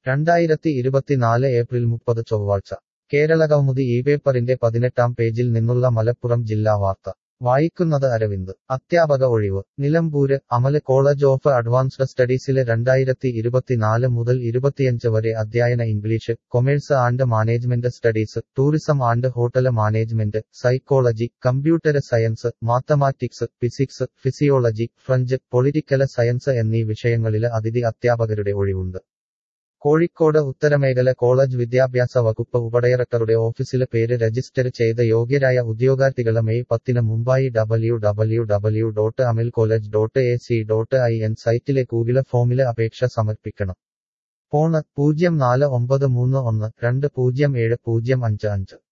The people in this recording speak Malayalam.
രണ്ടായിരത്തി ഇരുപത്തിനാല് ഏപ്രിൽ മുപ്പത് ചൊവ്വാഴ്ച കേരളകൗമുദി ഈ പേപ്പറിന്റെ പതിനെട്ടാം പേജിൽ നിന്നുള്ള മലപ്പുറം ജില്ലാ വാർത്ത വായിക്കുന്നത് അരവിന്ദ് അധ്യാപക ഒഴിവ് Nilambur Amal college of advanced സ്റ്റഡീസിലെ രണ്ടായിരത്തി ഇരുപത്തിനാല് മുതൽ ഇരുപത്തിയഞ്ച് വരെ അധ്യയന English commerce and management studies tourism and hotel management psychology computer science mathematics physics physiology French political science എന്നീ വിഷയങ്ങളില് അതിഥി അധ്യാപകരുടെ ഒഴിവുണ്ട് കോഴിക്കോട് ഉത്തരമേഖല കോളേജ് വിദ്യാഭ്യാസ വകുപ്പ് ഉപഡയറക്ടറുടെ ഓഫീസില് പേര് രജിസ്റ്റർ ചെയ്ത യോഗ്യരായ ഉദ്യോഗാർത്ഥികള് മെയ് പത്തിന് മുമ്പായി W W W dot Amal college dot A C dot I N സൈറ്റിലെ ഗൂഗിള് ഫോമില് അപേക്ഷ സമർപ്പിക്കണം ഫോണ് പൂജ്യം നാല് ഒമ്പത് മൂന്ന് ഒന്ന് രണ്ട് പൂജ്യം ഏഴ് പൂജ്യം അഞ്ച് അഞ്ച്